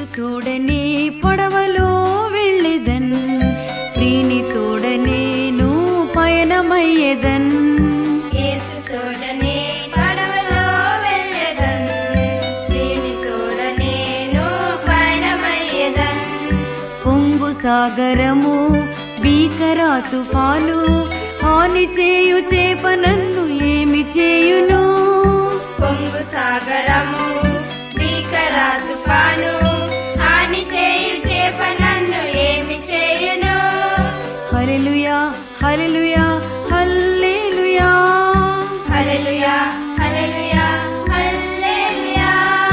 తోడనే పడవలో వెళ్ళెదన్ ప్రియుని తోడనేను పయనమయ్యేదన్ యేసు తోడనే పడవలో వెళ్ళెదన్ ప్రియుని తోడ నేను పయనమయ్యేదన్ పొంగు సాగరము భీకర తుఫాను హాని చేయు చేప నన్ను ఏమి చేయును పొంగు సాగరము భీకర తుఫాను హాని చేయు చేప నన్ను ఏమి చేయును హల్లెలూయా హల్లెలూయా హల్లెలూయా హల్లెలూయా హల్లెలూయా హల్లెలూయా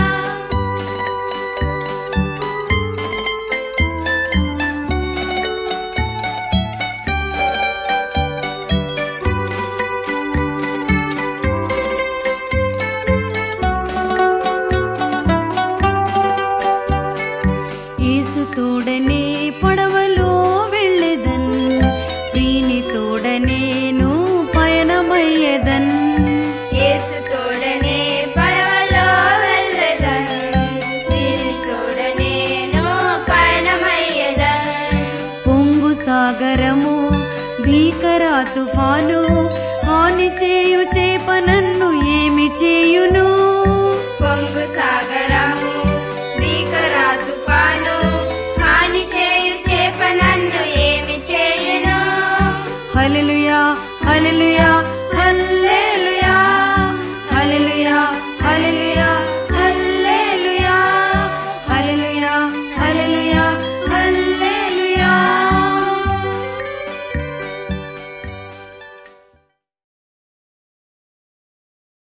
యేసు తోడనే పడవలో వెళ్ళెదన్ ప్రియుని తోడనేను పయనమయ్యేదన్ యేసు తోడనే పడవలో వెళ్ళెదన్ ప్రియుని తోడ నేను పయనమయ్యేదన్ పొంగు సాగరము భీకర తుఫాను హాని చేయు చేప నన్ను ఏమి చేయును పొంగు సాగరము భీకర తుఫాను హాని చేయు చేప నన్ను ఏమి చేయును హల్లెలూయా హల్లెలూయా హల్లెలూయా హల్లెలూయా హల్లెలూయా హల్లెలూయా హల్లెలూయా హల్లెలూయా